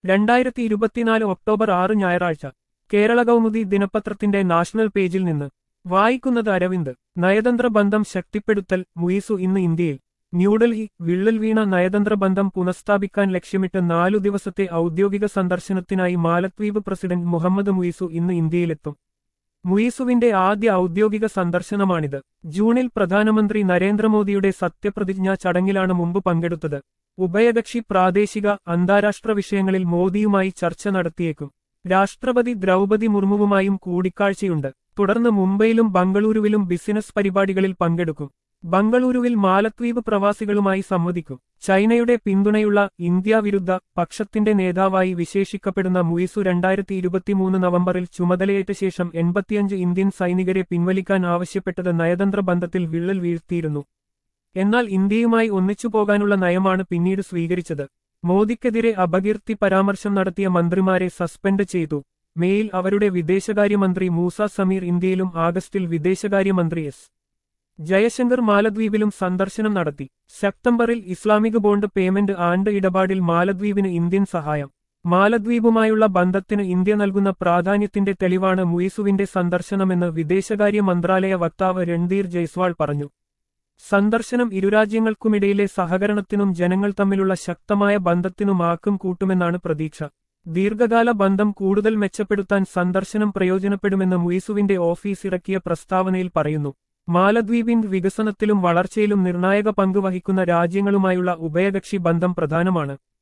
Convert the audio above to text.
രണ്ടായിരത്തി ഇരുപത്തിനാല് ഒക്ടോബർ ആറ് ഞായറാഴ്ച കേരള കൗമുദി ദിനപത്രത്തിന്റെ നാഷണൽ പേജിൽ നിന്ന് വായിക്കുന്നത് അരവിന്ദ് നയതന്ത്ര ബന്ധം ശക്തിപ്പെടുത്തൽ മുയിസു ഇന്ന് ഇന്ത്യയിൽ ന്യൂഡൽഹി വിള്ളൽ വീണ നയതന്ത്ര ബന്ധം പുനഃസ്ഥാപിക്കാൻ ലക്ഷ്യമിട്ട് നാലു ദിവസത്തെ ഔദ്യോഗിക സന്ദർശനത്തിനായി മാലദ്വീപ് പ്രസിഡന്റ് മുഹമ്മദ് മുയിസു ഇന്ന് ഇന്ത്യയിലെത്തും മുയിസുവിന്റെ ആദ്യ ഔദ്യോഗിക സന്ദർശനമാണിത് ജൂണിൽ പ്രധാനമന്ത്രി നരേന്ദ്രമോദിയുടെ സത്യപ്രതിജ്ഞാ ചടങ്ങിലാണ് മുമ്പ് പങ്കെടുത്തത് ഉഭയകക്ഷി പ്രാദേശിക അന്താരാഷ്ട്ര വിഷയങ്ങളിൽ മോദിയുമായി ചർച്ച നടത്തിയേക്കും രാഷ്ട്രപതി ദ്രൗപതി മുർമുവുമായും കൂടിക്കാഴ്ചയുണ്ട് തുടർന്ന് മുംബൈയിലും ബംഗളൂരുവിലും ബിസിനസ് പരിപാടികളിൽ പങ്കെടുക്കും ബംഗളൂരുവിൽ മാലദ്വീപ് പ്രവാസികളുമായി സംവദിക്കും ചൈനയുടെ പിന്തുണയുള്ള ഇന്ത്യ വിരുദ്ധ പക്ഷത്തിന്റെ നേതാവായി വിശേഷിക്കപ്പെടുന്ന മുയിസു രണ്ടായിരത്തി ഇരുപത്തിമൂന്ന് നവംബറിൽ ചുമതലയേറ്റ ശേഷം എൺപത്തിയഞ്ച് ഇന്ത്യൻ സൈനികരെ പിൻവലിക്കാൻ ആവശ്യപ്പെട്ടത് നയതന്ത്ര ബന്ധത്തിൽ വിള്ളൽ വീഴ്ത്തിയിരുന്നു എന്നാൽ ഇന്ത്യയുമായി ഒന്നിച്ചു പോകാനുള്ള നയമാണ് പിന്നീട് സ്വീകരിച്ചത് മോദിക്കെതിരെ അപകീർത്തി പരാമർശം നടത്തിയ മന്ത്രിമാരെ സസ്പെൻഡ് ചെയ്തു മേയിൽ അവരുടെ വിദേശകാര്യമന്ത്രി മൂസ സമീർ ഇന്ത്യയിലും ആഗസ്റ്റിൽ വിദേശകാര്യമന്ത്രി എസ് ജയശങ്കർ മാലദ്വീപിലും സന്ദർശനം നടത്തി സെപ്റ്റംബറിൽ ഇസ്ലാമിക് ബോണ്ട് പേയ്മെന്റ് ആണ്ട് ഇടപാടിൽ മാലദ്വീപിന് ഇന്ത്യൻ സഹായം മാലദ്വീപുമായുള്ള ബന്ധത്തിന് ഇന്ത്യ നൽകുന്ന പ്രാധാന്യത്തിന്റെ തെളിവാണ് മുയിസുവിന്റെ സന്ദർശനമെന്ന് വിദേശകാര്യ മന്ത്രാലയ വക്താവ് രൺധീർ ജയ്സ്വാൾ പറഞ്ഞു സന്ദർശനം ഇരുരാജ്യങ്ങൾക്കുമിടയിലെ സഹകരണത്തിനും ജനങ്ങൾ തമ്മിലുള്ള ശക്തമായ ബന്ധത്തിനും ആക്കം കൂട്ടുമെന്നാണ് പ്രതീക്ഷ ദീർഘകാല ബന്ധം കൂടുതൽ മെച്ചപ്പെടുത്താൻ സന്ദർശനം പ്രയോജനപ്പെടുമെന്ന് മുയിസുവിന്റെ ഓഫീസ് ഇറക്കിയ പ്രസ്താവനയിൽ പറയുന്നു മാലദ്വീപിന്റെ വികസനത്തിലും വളർച്ചയിലും നിർണായക പങ്ക് വഹിക്കുന്ന രാജ്യങ്ങളുമായുള്ള ഉഭയകക്ഷി ബന്ധം പ്രധാനമാണ്